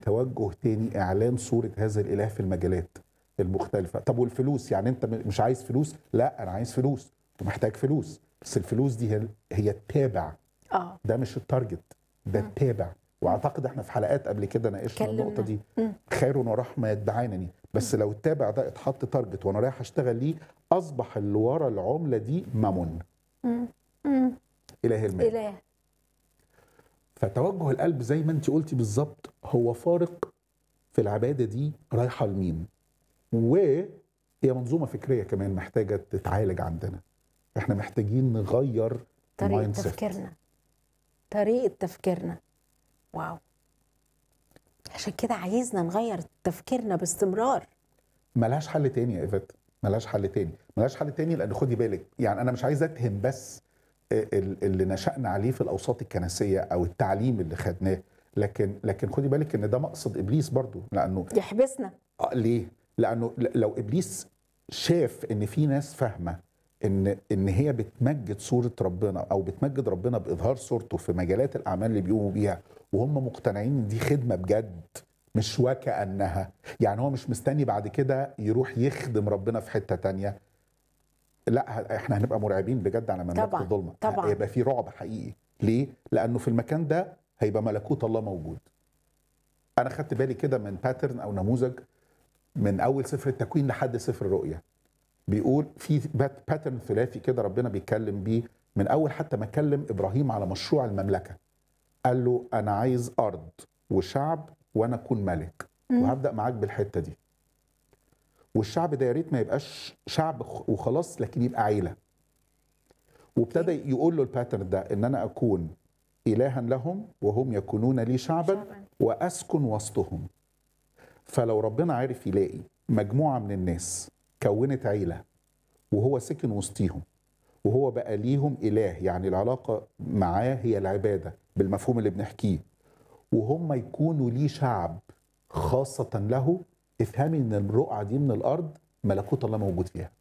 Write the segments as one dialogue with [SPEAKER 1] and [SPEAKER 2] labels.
[SPEAKER 1] توجه تاني اعلان صوره هذا الاله في المجالات المختلفه طب والفلوس يعني انت م- مش عايز فلوس لا انا عايز فلوس ومحتاج فلوس بس الفلوس دي هي هي التابع
[SPEAKER 2] اه
[SPEAKER 1] ده مش التارجت ده التابع واعتقد احنا في حلقات قبل كده ناقشنا
[SPEAKER 2] اتكلمنا.
[SPEAKER 1] النقطه دي
[SPEAKER 2] مم.
[SPEAKER 1] خير ورحمه يتبعانني بس لو التابع ده اتحط تارجت وانا رايح اشتغل ليه اصبح اللي ورا العمله دي مامون
[SPEAKER 2] مم. مم.
[SPEAKER 1] اله المال
[SPEAKER 2] اله
[SPEAKER 1] فتوجه القلب زي ما انت قلتي بالظبط هو فارق في العباده دي رايحه لمين وهي منظومه فكريه كمان محتاجه تتعالج عندنا احنا محتاجين نغير
[SPEAKER 2] طريقه
[SPEAKER 1] المايند سيت.
[SPEAKER 2] تفكيرنا طريقه تفكيرنا واو عشان كده عايزنا نغير تفكيرنا باستمرار
[SPEAKER 1] ملهاش حل تاني يا ايفات ملهاش حل تاني ملهاش حل تاني لان خدي بالك يعني انا مش عايز اتهم بس ال- اللي نشأنا عليه في الاوساط الكنسيه او التعليم اللي خدناه لكن لكن خدي بالك ان ده مقصد ابليس برضو لانه
[SPEAKER 2] يحبسنا
[SPEAKER 1] آه، ليه؟ لانه ل- لو ابليس شاف ان في ناس فاهمه ان ان هي بتمجد صوره ربنا او بتمجد ربنا باظهار صورته في مجالات الاعمال اللي بيقوموا بيها وهم مقتنعين ان دي خدمه بجد مش وكانها يعني هو مش مستني بعد كده يروح يخدم ربنا في حته تانية لا ه- احنا هنبقى مرعبين بجد على مملكه
[SPEAKER 2] طبعاً،
[SPEAKER 1] الظلمه
[SPEAKER 2] طبعاً.
[SPEAKER 1] هيبقى في رعب حقيقي ليه لانه في المكان ده هيبقى ملكوت الله موجود انا خدت بالي كده من باترن او نموذج من اول سفر التكوين لحد سفر الرؤيا بيقول في بات- باترن ثلاثي كده ربنا بيتكلم بيه من اول حتى ما كلم ابراهيم على مشروع المملكه قال له انا عايز ارض وشعب وانا اكون ملك
[SPEAKER 2] مم.
[SPEAKER 1] وهبدا معاك بالحته دي والشعب ده يا ريت ما يبقاش شعب خ- وخلاص لكن يبقى عيله وابتدى يقول له الباترن ده ان انا اكون الها لهم وهم يكونون لي شعبا
[SPEAKER 2] شعباً.
[SPEAKER 1] واسكن وسطهم فلو ربنا عارف يلاقي مجموعه من الناس كونت عيله وهو سكن وسطيهم وهو بقى ليهم اله يعني العلاقه معاه هي العباده بالمفهوم اللي بنحكيه وهم يكونوا ليه شعب خاصه له افهمي ان الرقعه دي من الارض ملكوت الله موجود فيها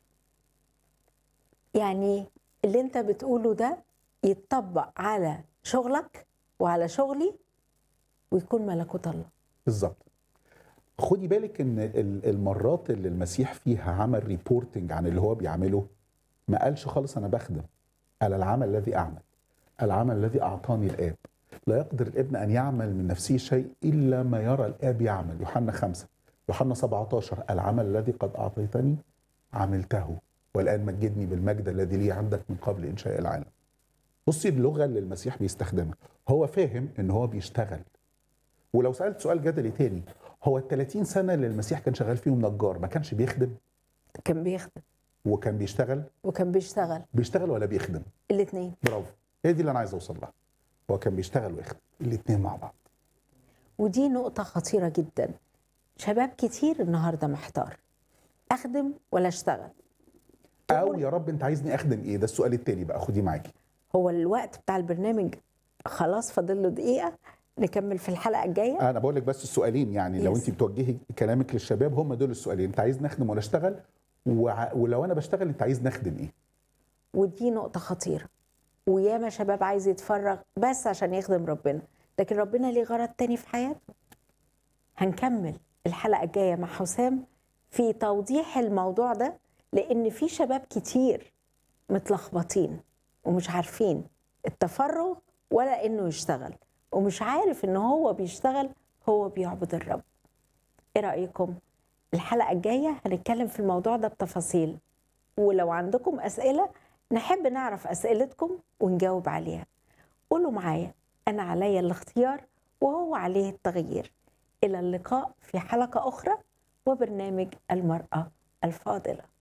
[SPEAKER 2] يعني اللي انت بتقوله ده يتطبق على شغلك وعلى شغلي ويكون ملكوت الله
[SPEAKER 1] بالظبط خدي بالك ان ال- المرات اللي المسيح فيها عمل ريبورتنج عن اللي هو بيعمله ما قالش خالص انا بخدم قال العمل الذي اعمل العمل الذي اعطاني الاب لا يقدر الابن ان يعمل من نفسه شيء الا ما يرى الاب يعمل يوحنا خمسة يوحنا 17 العمل الذي قد اعطيتني عملته والان مجدني بالمجد الذي لي عندك من قبل انشاء العالم بصي اللغه اللي المسيح بيستخدمها هو فاهم ان هو بيشتغل ولو سالت سؤال جدلي تاني هو ال 30 سنه اللي المسيح كان شغال فيهم نجار ما كانش بيخدم
[SPEAKER 2] كان بيخدم
[SPEAKER 1] وكان بيشتغل
[SPEAKER 2] وكان بيشتغل
[SPEAKER 1] بيشتغل ولا بيخدم
[SPEAKER 2] الاثنين
[SPEAKER 1] برافو هي دي اللي انا عايز اوصل لها هو كان بيشتغل ويخدم الاثنين مع بعض
[SPEAKER 2] ودي نقطة خطيرة جدا شباب كتير النهاردة محتار أخدم ولا أشتغل
[SPEAKER 1] او يا رب انت عايزني اخدم ايه ده السؤال التاني بقى خديه معاكي
[SPEAKER 2] هو الوقت بتاع البرنامج خلاص فاضل له دقيقة نكمل في الحلقة الجاية
[SPEAKER 1] انا بقول لك بس السؤالين يعني لو
[SPEAKER 2] Yes.
[SPEAKER 1] انت بتوجهي كلامك للشباب هم دول السؤالين انت عايز نخدم ولا اشتغل وع... ولو انا بشتغل انت عايز نخدم ايه
[SPEAKER 2] ودي نقطة خطيرة وياما شباب عايز يتفرغ بس عشان يخدم ربنا لكن ربنا ليه غرض تاني في حياته هنكمل الحلقة الجاية مع حسام في توضيح الموضوع ده لأن في شباب كتير متلخبطين ومش عارفين التفرغ ولا إنه يشتغل ومش عارف إن هو بيشتغل هو بيعبد الرب إيه رأيكم؟ الحلقة الجاية هنتكلم في الموضوع ده بتفاصيل ولو عندكم أسئلة نحب نعرف أسئلتكم ونجاوب عليها قولوا معايا أنا عليا الاختيار وهو عليه التغيير إلى اللقاء في حلقة أخرى وبرنامج المرأة الفاضلة